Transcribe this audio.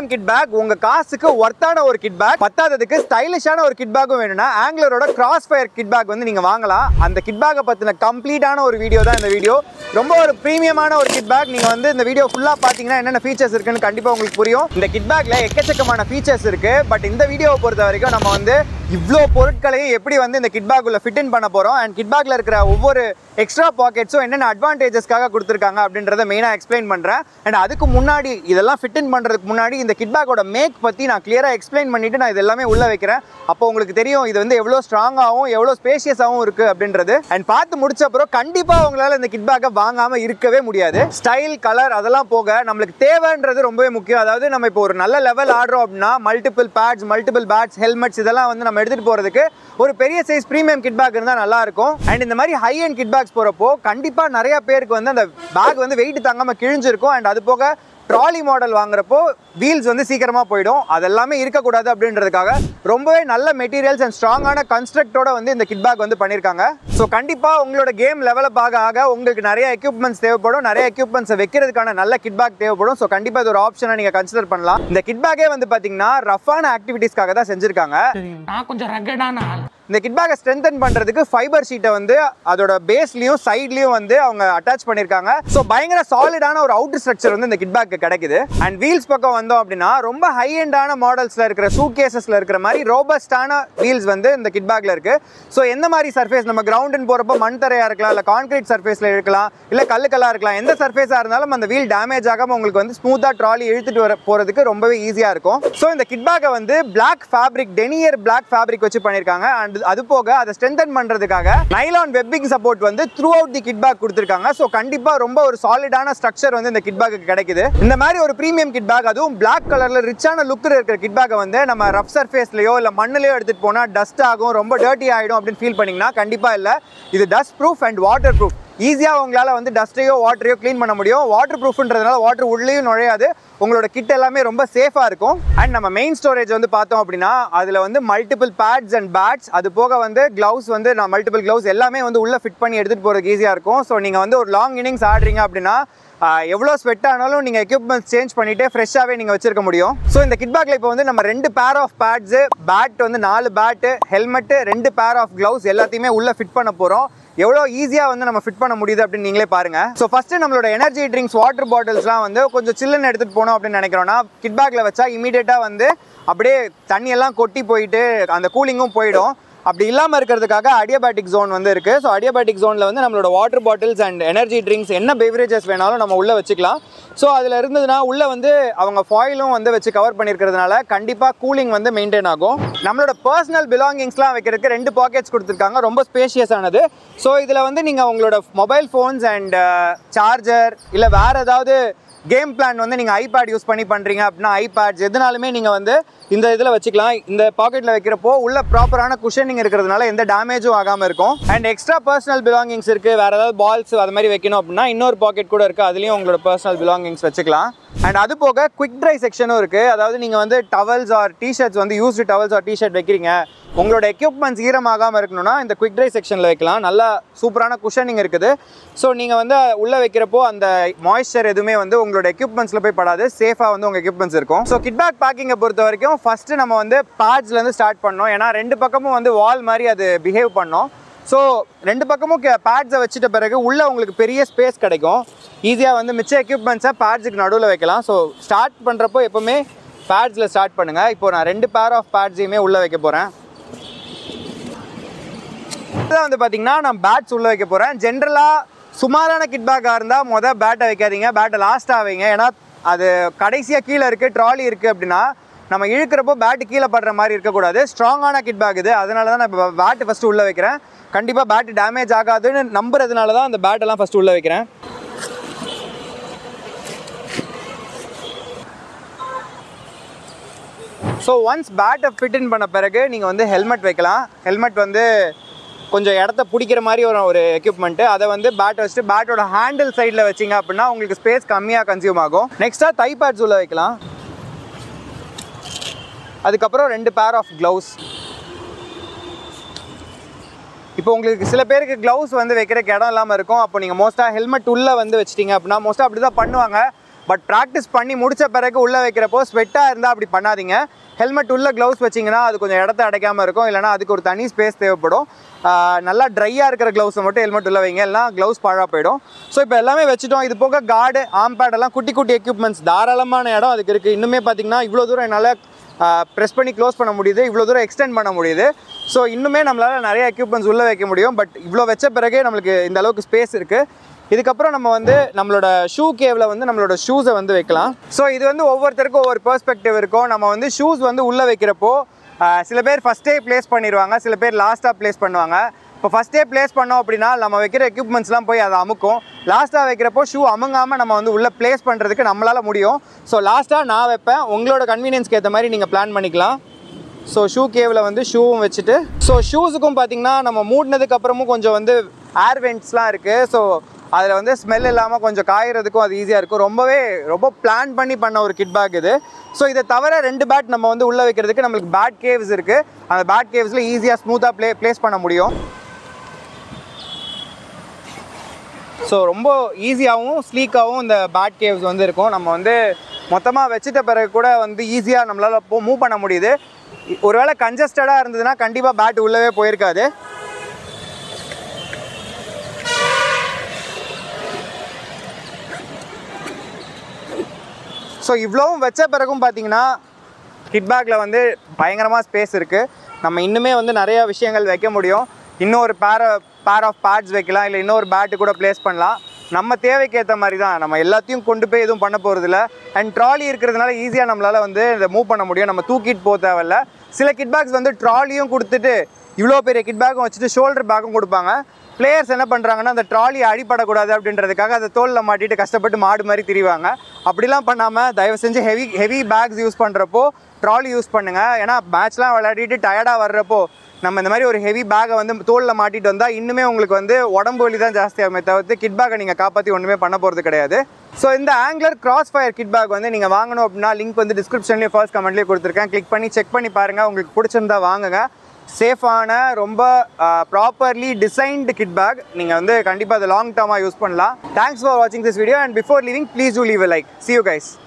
premium kit back உங்க காசுக்கு ஒர்த்தான ஒரு கிட் பேக் பத்தாததுக்கு ஸ்டைலிஷான ஒரு கிட் பேக்கும் வேணும்னா ஆங்கிலரோட கிராஸ் ஃபயர் கிட் பேக் வந்து நீங்க வாங்கலாம் அந்த கிட் பேக்கை பத்தின கம்ப்ளீட்டான ஒரு வீடியோ தான் இந்த வீடியோ ரொம்ப ஒரு ப்ரீமியமான ஒரு கிட் பேக் நீங்க வந்து இந்த வீடியோ ஃபுல்லா பாத்தீங்கன்னா என்னென்ன ஃபீச்சர்ஸ் இருக்குன்னு கண்டிப்பா உங்களுக்கு புரியும் இந்த கிட் பேக்ல எக்கச்சக்கமான ஃபீச்சர்ஸ் இருக்கு பட் இந்த வீடியோவை பொறுத்த வரைக்கும் நம்ம வந்து இவ்வளோ பொருட்களையும் எப்படி வந்து இந்த கிட் பேக் உள்ள ஃபிட் இன் பண்ண போறோம் அண்ட் கிட் பேக்ல இருக்கிற ஒவ்வொரு எக்ஸ்ட்ரா பாக்கெட்ஸும் என்னென்ன அட்வான்டேஜஸ்க்காக கொடுத்துருக்காங்க அப்படின்றத மெயினாக எக்ஸ்பிளைன் பண்ணுறேன் அண்ட் அதுக்கு முன்னாடி இதெல்லாம் ஃபிட் இன் பண்ணுறதுக்கு முன்னாடி இந்த கிட் பேக்கோட மேக் பற்றி நான் கிளியராக எக்ஸ்பிளைன் பண்ணிட்டு நான் இது எல்லாமே உள்ளே வைக்கிறேன் அப்போ உங்களுக்கு தெரியும் இது வந்து எவ்வளோ ஸ்ட்ராங்காகவும் எவ்வளோ ஸ்பேஷியஸாகவும் இருக்குது அப்படின்றது அண்ட் பார்த்து முடிச்ச அப்புறம் கண்டிப்பாக உங்களால் இந்த கிட் பேக்கை வாங்காமல் இருக்கவே முடியாது ஸ்டைல் கலர் அதெல்லாம் போக நம்மளுக்கு தேவைன்றது ரொம்பவே முக்கியம் அதாவது நம்ம இப்போ ஒரு நல்ல லெவல் ஆடுறோம் அப்படின்னா multiple pads multiple pads helmets இதெல்லாம் வந்து நம்ம எடுத்துகிட்டு போகிறதுக்கு ஒரு பெரிய சைஸ் ப்ரீமியம் கிட் பேக் இருந்தால் நல்லா இருக்கும் அண்ட் இந்த மாதிரி ஹை அண்ட் கிட் பேக்ஸ் போகிறப்போ கண்டிப்பாக நிறைய பேருக்கு வந்து அந்த பேக் வந்து வெயிட் தாங்காமல் கிழிஞ்சிருக்கும் அண்ட் அது போக ட்ராலி மாடல் வாங்குறப்போ வீல்ஸ் வந்து சீக்கிரமாக போயிடும் அதெல்லாமே இருக்கக்கூடாது அப்படின்றதுக்காக ரொம்பவே நல்ல மெட்டீரியல்ஸ் அண்ட் ஸ்ட்ராங்கான கன்ஸ்ட்ரக்டோட வந்து இந்த கிட் பேக் வந்து பண்ணியிருக்காங்க ஸோ கண்டிப்பாக உங்களோட கேம் லெவலப் ஆக ஆக உங்களுக்கு நிறைய எக்யூப்மெண்ட்ஸ் தேவைப்படும் நிறைய எக்யூப்மெண்ட்ஸை வைக்கிறதுக்கான நல்ல கிட் பேக் தேவைப்படும் ஸோ கண்டிப்பாக இது ஒரு ஆப்ஷனை நீங்கள் கன்சிடர் பண்ணலாம் இந்த கிட் பேக்கே வந்து பார்த்தீங்கன்னா ரஃபான ஆக்டிவிட்டீஸ்க்காக தான் செஞ்சுருக்காங்க நான் கொஞ்சம் ரகடான ஆள் இந்த கிட் பேக்கை ஸ்ட்ரென்தன் பண்றதுக்கு ஃபைபர் ஷீட்டை வந்து அதோட பேஸ்லயும் சைட்லயும் வந்து அவங்க அட்டாச் பண்ணிருக்காங்க ஸோ பயங்கர சாலிடான ஒரு அவுட்டர் ஸ்ட்ரக்சர் வந்து இந்த கிட் பேக்கு கிடைக்குது அண்ட் வீல்ஸ் பக்கம் வந்தோம் அப்படின்னா ரொம்ப ஹை எண்டான மாடல்ஸ்ல இருக்கிற சூட் கேசஸ்ல இருக்கிற மாதிரி ரோபஸ்டான வீல்ஸ் வந்து இந்த கிட் பேக்ல இருக்கு ஸோ எந்த மாதிரி சர்ஃபேஸ் நம்ம கிரவுண்டுன்னு போறப்போ மண் தரையா இருக்கலாம் இல்ல கான்கிரீட் சர்ஃபேஸ்ல இருக்கலாம் இல்ல கல்லுக்கல்லா இருக்கலாம் எந்த சர்ஃபேஸா இருந்தாலும் அந்த வீல் டேமேஜ் ஆகாம உங்களுக்கு வந்து ஸ்மூத்தா ட்ராலி இழுத்துட்டு வர போறதுக்கு ரொம்பவே ஈஸியா இருக்கும் ஸோ இந்த கிட் பேக்கை வந்து black fabric denier black fabric வச்சு பண்ணிருக்காங்க அண்ட் அது போக அதை ஸ்ட்ரென்தன் பண்றதுக்காக நைலான் வெப்பிங் சப்போர்ட் வந்து throughout the kit bag கொடுத்துருக்காங்க ஸோ கண்டிப்பா ரொம்ப ஒரு சாலிடான ஸ்ட்ரக்சர் வந்து இந்த கிட் பேக்கு கிடைக்குது இந்த மாதிரி ஒரு ப்ரீமியம் கிட் பேக் அதுவும் பிளாக் கலர்ல ரிச்சான லுக் இருக்கிற கிட் பேக்கை வந்து நம்ம ரஃப் சர்ஃபேஸ்லயோ இல்ல மண்ணுலயோ எடுத்துட்டு போனா டஸ்ட் ஆகும் ரொம்ப டர்ட்டி ஆயிடும் அப்படின்னு ஃபீல் பண்ணீங்கன்னா கண்டிப்பா இல்ல இது dust proof and water proof ஈஸியாக உங்களால் வந்து டஸ்ட்டையோ வாட்டரையோ க்ளீன் பண்ண முடியும் வாட்டர் ப்ரூஃப்ன்றதுனால வாட்டர் உள்ளேயும் நுழையாது உங்களோட கிட் எல்லாமே ரொம்ப சேஃபாக இருக்கும் அண்ட் நம்ம மெயின் ஸ்டோரேஜ் வந்து பார்த்தோம் அப்படின்னா அதில் வந்து மல்டிபிள் பேட்ஸ் அண்ட் பேட்ஸ் அது போக வந்து க்ளவுஸ் வந்து நான் மல்டிபிள் க்ளவுஸ் எல்லாமே வந்து உள்ளே ஃபிட் பண்ணி எடுத்துகிட்டு போகிறதுக்கு ஈஸியாக இருக்கும் ஸோ நீங்கள் வந்து ஒரு லாங் இன்னிங்ஸ் ஆடுறீங்க அப்படின்னா ஆஹ், எவ்வளோ ஸ்வெட் ஆனாலும் நீங்கள் எக்யூப்மெண்ட்ஸ் சேஞ்ச் பண்ணிட்டு ஃப்ரெஷ்ஷாகவே நீங்கள் வச்சிருக்க முடியும் ஸோ இந்த கிட் பேக்கில் இப்போ வந்து நம்ம ரெண்டு பேர் ஆஃப் பேட்ஸு பேட் வந்து நாலு பேட்டு ஹெல்மெட்டு ரெண்டு பேர் ஆஃப் க்ளவுஸ் எல்லாத்தையுமே உள்ளே ஃபிட் பண்ண போகிறோம் எவ்வளோ ஈஸியாக வந்து நம்ம ஃபிட் பண்ண முடியுது அப்படின்னு நீங்களே பாருங்க ஸோ ஃபஸ்ட்டு நம்மளோட எனர்ஜி ட்ரிங்க்ஸ் வாட்டர் பாட்டில்ஸ்லாம் வந்து கொஞ்சம் சில்லுன்னு எடுத்துகிட்டு போனோம் அப்படின்னு நினைக்கிறோன்னா கிட் பேக்கில் வச்சா இமீடியட்டாக வந்து அப்படியே தண்ணியெல்லாம் கொட்டி போயிட்டு அந்த கூலிங்கும் போயிடும் அப்படி இல்லாமல் இருக்கிறதுக்காக அடியபேட்டிக் ஜோன் வந்து இருக்குது ஸோ அடியபேட்டிக் ஜோனில் வந்து நம்மளோட water bottles and energy drinks என்ன பெவரேஜஸ் வேணாலும் நம்ம உள்ளே வச்சுக்கலாம் ஸோ அதில் இருந்ததுன்னா உள்ளே வந்து அவங்க ஃபாயிலும் வந்து வச்சு கவர் பண்ணியிருக்கிறதுனால கண்டிப்பாக கூலிங் வந்து மெயின்டைன் ஆகும் நம்மளோட பர்சனல் பிலாங்கிங்ஸ்லாம் வைக்கிறதுக்கு ரெண்டு பாக்கெட்ஸ் கொடுத்துருக்காங்க ரொம்ப ஸ்பேஷியஸ் ஆனது ஸோ இதில் வந்து நீங்கள் உங்களோட மொபைல் ஃபோன்ஸ் அண்ட் சார்ஜர் இல்லை வேறு ஏதாவது கேம் பிளான் வந்து நீங்கள் ஐபேட் யூஸ் பண்ணி பண்ணுறீங்க அப்படின்னா ஐபேட்ஸ் எதுனாலுமே நீங்கள் வந்து இந்த இதில் வச்சுக்கலாம் இந்த பாக்கெட்டில் வைக்கிறப்போ உள்ள ப்ராப்பரான குஷனிங் இருக்கிறதுனால எந்த டேமேஜும் ஆகாமல் இருக்கும் அண்ட் எக்ஸ்ட்ரா பர்சனல் பிலாங்கிங்ஸ் இருக்குது வேறு ஏதாவது பால்ஸ் அது மாதிரி வைக்கணும் அப்படின்னா இன்னொரு பாக்கெட் கூட இருக்குது அதுலேயும் உங்களோட பர்சனல் பிலாங்கிங்ஸ் வச்சுக்கலாம் அண்ட் அது போக குவிக் ட்ரை செக்ஷனும் இருக்குது அதாவது நீங்கள் வந்து டவல்ஸ் ஆர் டிஷர்ட்ஸ் வந்து யூஸ்டு டவல்ஸ் ஆர் டிஷர்ட் வைக்கிறீங்க உங்களோட எக்யூப்மெண்ட்ஸ் ஈரமாகாமல் இருக்கணும்னா இந்த குவிக் ட்ரை செக்ஷனில் வைக்கலாம் நல்லா சூப்பரான குஷனிங் இருக்குது ஸோ நீங்கள் வந்து உள்ளே வைக்கிறப்போ அந்த மாய்ஸ்சர் எதுவுமே வந்து உங்களோட எக்யூப்மெண்ட்ஸில் போய் படாது சேஃபாக வந்து உங்கள் எக்யூப்மெண்ட்ஸ் இருக்கும் ஸோ கிட்பேக் பேக்கிங்கை பொறுத்த வரைக்கும் ஃபஸ்ட்டு நம்ம வந்து பேட்ஸ்லேருந்து ஸ்டார்ட் பண்ணோம் ஏன்னா ரெண்டு பக்கமும் வந்து வால் மாதிரி அது பிஹேவ் பண்ணோம் ஸோ ரெண்டு பக்கமும் பேட்ஸை வச்சுட்ட பிறகு உள்ளே உங்களுக்கு பெரிய ஸ்பேஸ் கிடைக்கும் ஈஸியாக வந்து மிச்ச எக்யூப்மெண்ட்ஸை பேட்ஸுக்கு நடுவில் வைக்கலாம் ஸோ ஸ்டார்ட் பண்ணுறப்போ எப்போவுமே பேட்ஸில் ஸ்டார்ட் பண்ணுங்கள் இப்போ நான் ரெண்டு பேர் ஆஃப் பேட்ஸையுமே உள்ளே வைக்க போகிறேன் இதான் வந்து பார்த்தீங்கன்னா நான் பேட்ஸ் உள்ளே வைக்க போகிறேன் ஜென்ரலாக சுமாரான கிட் பேக்காக இருந்தால் மொதல் பேட்டை வைக்காதீங்க பேட்டை லாஸ்ட்டாக வைங்க ஏன்னா அது கடைசியாக கீழே இருக்குது ட்ராலி இருக்குது அப்படின்னா நம்ம இழுக்கிறப்போ பேட்டு கீழே படுற மாதிரி இருக்கக்கூடாது ஸ்ட்ராங்கான கிட் பேக் இது அதனால தான் நான் இப்போ பேட்டு ஃபஸ்ட்டு உள்ளே வைக்கிறேன் கண்டிப்பாக பேட்டு டேமேஜ் ஆகாதுன்னு நம்புறதுனால தான் அந்த பேட்டெல்லாம் ஃபஸ்ட்டு உள்ளே வைக்கிறேன் ஸோ ஒன்ஸ் பேட்டை ஃபிட் இன் பண்ண பிறகு நீங்கள் வந்து ஹெல்மெட் வைக்கலாம் ஹெல்மெட் வந்து கொஞ்சம் இடத்த பிடிக்கிற மாதிரி ஒரு ஒரு எக்யூப்மெண்ட்டு அதை வந்து பேட் வச்சுட்டு பேட்டோட ஹேண்டில் சைடில் வச்சிங்க அப்படின்னா உங்களுக்கு ஸ்பேஸ் கம்மியாக கன்சியூம் ஆகும் நெக்ஸ்ட்டாக தை பேட்ஸ் உள்ள வைக்கலாம் அதுக்கப்புறம் ரெண்டு பேர் ஆஃப் க்ளவுஸ் இப்போ உங்களுக்கு சில பேருக்கு க்ளவுஸ் வந்து வைக்கிறக்கு இடம் இல்லாமல் இருக்கும் அப்போ நீங்கள் மோஸ்ட்டாக ஹெல்மெட் உள்ளே வந்து வச்சிட்டீங்க அப்படின்னா மோஸ்ட்டாக அப்படி தான் பண்ணுவாங்க பட் ப்ராக்டிஸ் பண்ணி முடிச்ச பிறகு உள்ளே வைக்கிறப்போ ஸ்வெட்டாக இருந்தால் அப்படி பண்ணாதீங்க ஹெல்மெட் உள்ள க்ளவுஸ் வச்சிங்கன்னா அது கொஞ்சம் இடத்த அடைக்காமல் இருக்கும் இல்லைனா அதுக்கு ஒரு தனி ஸ்பேஸ் தேவைப்படும் ஆஹ் நல்லா ட்ரையாக இருக்கிற க்ளவுஸை மட்டும் ஹெல்மெட் உள்ள வைங்க எல்லாம் க்ளவுஸ் பாழாக போயிடும் ஸோ இப்போ எல்லாமே வச்சுட்டோம் இது போக கார்டு ஆம்பேட் எல்லாம் குட்டி குட்டி எக்யூப்மெண்ட்ஸ் தாராளமான இடம் அதுக்கு இருக்குது இன்னுமே பார்த்தீங்கன்னா இவ்வளோ தூரம் என்னால் ப்ரெஸ் பண்ணி க்ளோஸ் பண்ண முடியுது இவ்வளோ தூரம் எக்ஸ்டெண்ட் பண்ண முடியுது ஸோ இன்னுமே நம்மளால் நிறைய எக்யூப்மெண்ட்ஸ் உள்ளே வைக்க முடியும் பட் இவ்வளோ வச்ச பிறகே நம்மளுக்கு இந்த அளவுக்கு ஸ்பேஸ் இருக்குது இதுக்கப்புறம் நம்ம வந்து நம்மளோட ஷூ கேவில் வந்து நம்மளோட ஷூஸை வந்து வைக்கலாம் ஸோ இது வந்து ஒவ்வொருத்தருக்கும் ஒவ்வொரு பெர்ஸ்பெக்டிவ் இருக்கும் நம்ம வந்து ஷூஸ் வந்து உள்ளே வைக்கிறப்போ ஆஹ், சில பேர் ஃபஸ்ட்டே ப்ளேஸ் பண்ணிடுவாங்க சில பேர் லாஸ்ட்டாக ப்ளேஸ் பண்ணுவாங்க இப்போ ஃபஸ்ட்டே ப்ளேஸ் பண்ணோம் அப்படின்னா நம்ம வைக்கிற எக்யூப்மெண்ட்ஸ்லாம் போய் அதை அமுக்கும் லாஸ்ட்டாக வைக்கிறப்போ ஷூ அமுங்காமல் நம்ம வந்து உள்ளே ப்ளேஸ் பண்ணுறதுக்கு நம்மளால் முடியும் ஸோ லாஸ்ட்டாக நான் வைப்பேன் உங்களோட கன்வீனியன்ஸ்க்கு ஏற்ற மாதிரி நீங்கள் பிளான் பண்ணிக்கலாம் ஸோ ஷூ கேவில் வந்து ஷூவும் வச்சுட்டு ஸோ ஷூஸுக்கும் பார்த்தீங்கன்னா நம்ம மூடினதுக்கு அப்புறமும் கொஞ்சம் வந்து ஏர் வெண்ட்ஸ்லாம் இருக்குது ஸோ அதில் வந்து ஸ்மெல் இல்லாமல் கொஞ்சம் காயறதுக்கும் அது ஈஸியாக இருக்கும் ரொம்பவே ரொம்ப பிளான் பண்ணி பண்ண ஒரு கிட் பேக் இது ஸோ இதை தவிர ரெண்டு பேட் நம்ம வந்து உள்ளே வைக்கிறதுக்கு நம்மளுக்கு பேட் கேவ்ஸ் இருக்குது அந்த பேட் கேவ்ஸில் ஈஸியாக ஸ்மூத்தாக ப்ளே ப்ளேஸ் பண்ண முடியும் ஸோ ரொம்ப ஈஸியாகவும் ஸ்லீக்காகவும் இந்த பேட் கேவ்ஸ் வந்து இருக்கும் நம்ம வந்து மொத்தமாக வச்சுட்ட பிறகு கூட வந்து ஈஸியாக நம்மளால் போ மூவ் பண்ண முடியுது ஒருவேளை கன்ஜஸ்டடாக இருந்ததுன்னா கண்டிப்பாக பேட் உள்ளவே போயிருக்காது ஸோ இவ்வளவும் வச்ச பிறகும் பார்த்தீங்கன்னா கிட் பேக்கில் வந்து பயங்கரமாக ஸ்பேஸ் இருக்குது நம்ம இன்னுமே வந்து நிறைய விஷயங்கள் வைக்க முடியும் இன்னொரு பேர பேர் ஆஃப் பேட்ஸ் வைக்கலாம் இல்லை இன்னொரு பேட்டு கூட ப்ளேஸ் பண்ணலாம் நம்ம தேவைக்கு ஏற்ற மாதிரி தான் நம்ம எல்லாத்தையும் கொண்டு போய் எதுவும் பண்ண போகிறதில்ல அண்ட் ட்ராலி இருக்கிறதுனால ஈஸியாக நம்மளால் வந்து இதை மூவ் பண்ண முடியும் நம்ம தூக்கிட்டு போக தேவையில்ல சில கிட் பேக்ஸ் வந்து ட்ராலியும் கொடுத்துட்டு இவ்வளோ பெரிய கிட் பேக்கும் வச்சுட்டு ஷோல்டர் பேக்கும் கொடுப்பாங்க பிளேயர்ஸ் என்ன பண்ணுறாங்கன்னா அந்த ட்ராலி அடிபடக்கூடாது அப்படின்றதுக்காக அதை தோலில் மாட்டிட்டு கஷ்டப்பட்டு மாடு மாதிரி திரிவாங்க அப்படிலாம் பண்ணாமல் தயவு செஞ்சு ஹெவி ஹெவி பேக்ஸ் யூஸ் பண்ணுறப்போ ட்ராலி யூஸ் பண்ணுங்கள் ஏன்னா மேட்ச்லாம் விளையாடிட்டு டயர்டாக வர்றப்போ நம்ம இந்த மாதிரி ஒரு ஹெவி பேக்கை வந்து தோலில் மாட்டிட்டு வந்தால் இன்னுமே உங்களுக்கு வந்து உடம்பு வலி தான் ஜாஸ்தியாகுமே தவிர்த்து கிட் பேக்கை நீங்கள் காப்பாற்றி ஒன்றுமே பண்ண போகிறது கிடையாது ஸோ இந்த Angular cross fire kit bag வந்து நீங்கள் வாங்கணும் அப்படின்னா லிங்க் வந்து டிஸ்கிரிப்ஷன்லேயே ஃபர்ஸ்ட் கமெண்ட்லேயே கொடுத்துருக்கேன் கிளிக் பண்ணி செக் பண்ணி பாருங்கள் உங்களுக்கு பிடிச்சிருந்தா வாங்குங்க சேஃபான ரொம்ப ப்ராப்பர்லி டிசைன்டு கிட் பேக் நீங்கள் வந்து கண்டிப்பாக அதை லாங் டர்மாக யூஸ் பண்ணலாம் தேங்க்ஸ் ஃபார் வாட்சிங் this video and before leaving please do leave like see you guys